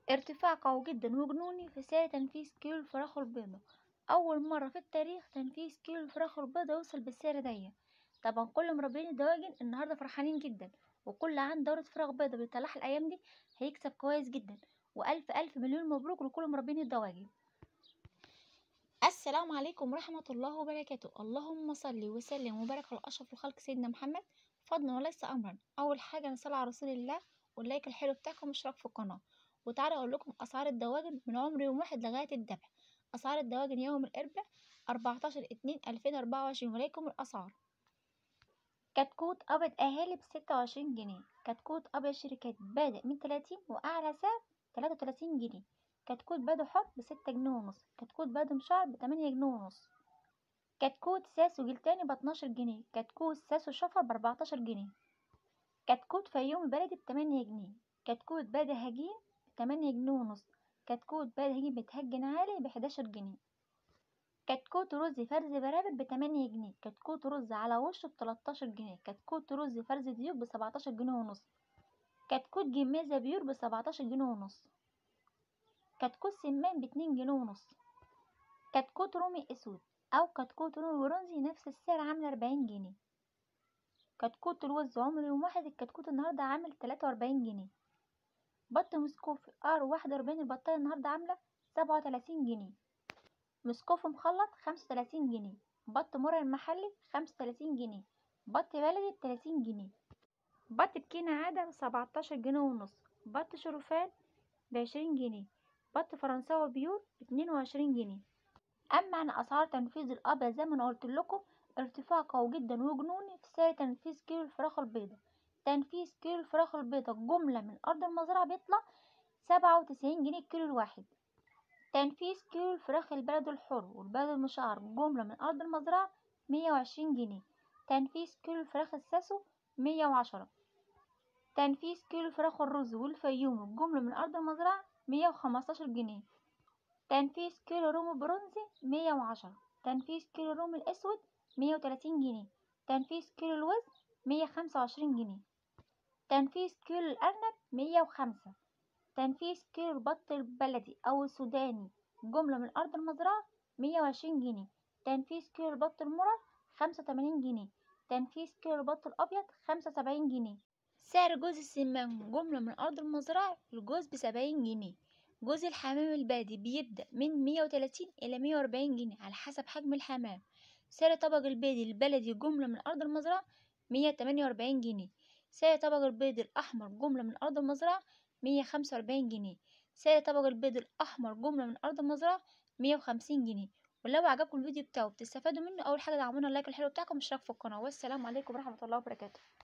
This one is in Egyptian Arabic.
ارتفاع قوي جدا وجنوني في سعر تنفيذ كيلو الفراخ البيضاء أول مرة في التاريخ تنفيذ كيلو الفراخ البيضاء يوصل بالسعر ده طبعا كل مربين الدواجن النهاردة فرحانين جدا وكل عن دورة فراخ بيضاء بيطلعها الأيام دي هيكسب كويس جدا وألف ألف مليون مبروك لكل مربين الدواجن السلام عليكم ورحمة الله وبركاته اللهم صل وسلم وبارك على أشرف الخلق سيدنا محمد فضلا وليس أمرا أول حاجة نصلي على رسول الله واللايك الحلو بتاعكم واشتراك في القناة وتعالوا أقول لكم أسعار الدواجن من عمر يوم واحد لغاية الذبح أسعار الدواجن يوم الأربعاء 14 اتنين 2024 وليكم الأسعار كتكوت أبيض أهالي بستة وعشرين جنيه كتكوت أبيض شركات بادئ من تلاتين وأعلى سعر تلاتة وتلاتين جنيه كتكوت بادو حر بستة جنيه ونص كتكوت بادو مشعر بتمانية جنيه ونص كتكوت ساسو جلتاني باتناشر جنيه كتكوت ساسو شفر بأربعتاشر جنيه كتكوت فيوم بلدي بتمانية جنيه كتكوت بادي هجين بتمانية جنيه ونص كتكوت بادي هجين بتهجن عالي بحداشر جنيه كتكوت رز فرز برابر بتمانية جنيه كتكوت رز على وشه بتلاتاشر جنيه كتكوت رز فرز ديوب بسبعتاشر جنيه ونص كتكوت جميزة بيور بسبعتاشر جنيه ونص كتكوت سمان باتنين جنيه ونص كتكوت رومي اسود او كتكوت رومي برونزي نفس السعر عاملة اربعين جنيه كتكوت الوز عمر يوم واحد الكتكوت النهاردة عامل تلاتة واربعين جنيه بط مسكوفي ار واحد واربعين البطاية النهاردة عاملة سبعة وتلاتين جنيه مسكوف مخلط خمسة وتلاتين جنيه بط مرة المحلي خمسة وتلاتين جنيه بط بلدي بتلاتين جنيه بط بكينة عادة بسبعتاشر جنيه ونص بط شرفان بعشرين جنيه بط فرنساوي بيور باتنين وعشرين جنيه أما عن أسعار تنفيذ الأبيض زي ما أنا قلت لكم ارتفاع قوي جدا وجنوني في سعر تنفيذ كيلو الفراخ البيضاء تنفيذ كيلو الفراخ البيضاء جملة من أرض المزرعة بيطلع سبعة وتسعين جنيه الكيلو الواحد تنفيذ كيلو الفراخ البلد الحر والبلد المشعر جملة من أرض المزرعة مية وعشرين جنيه تنفيذ كيلو الفراخ الساسو مية وعشرة تنفيذ كيلو الفراخ الرز والفيوم الجملة من أرض المزرعة مية وخمستاشر جنيه تنفيذ كيلو رومي برونزي مية وعشرة تنفيذ كيلو رومي الأسود مية وتلاتين جنيه تنفيذ كيلو الوز مية خمسة وعشرين جنيه تنفيذ كيلو الأرنب مية وخمسة تنفيذ كيلو البط البلدي أو السوداني جملة من أرض المزرعة مية وعشرين جنيه تنفيذ كيلو البط المرر خمسة وتمانين جنيه تنفيذ كيلو البط الأبيض خمسة وسبعين جنيه سعر جوز السمان جملة من أرض المزرعة الجوز بسبعين جنيه جوز الحمام البلدي بيبدأ من مية وتلاتين إلى مية وأربعين جنيه على حسب حجم الحمام سعر طبق البيض البلدي جملة من أرض المزرعة مية تمانية وأربعين جنيه سعر طبق البيض الأحمر جملة من أرض المزرعة مية خمسة وأربعين جنيه سعر طبق البيض الأحمر جملة من أرض المزرعة مية وخمسين جنيه ولو عجبكم الفيديو بتاعه بتستفادوا منه أول حاجة دعمونا اللايك الحلو بتاعكم والاشتراك في القناة والسلام عليكم ورحمة الله وبركاته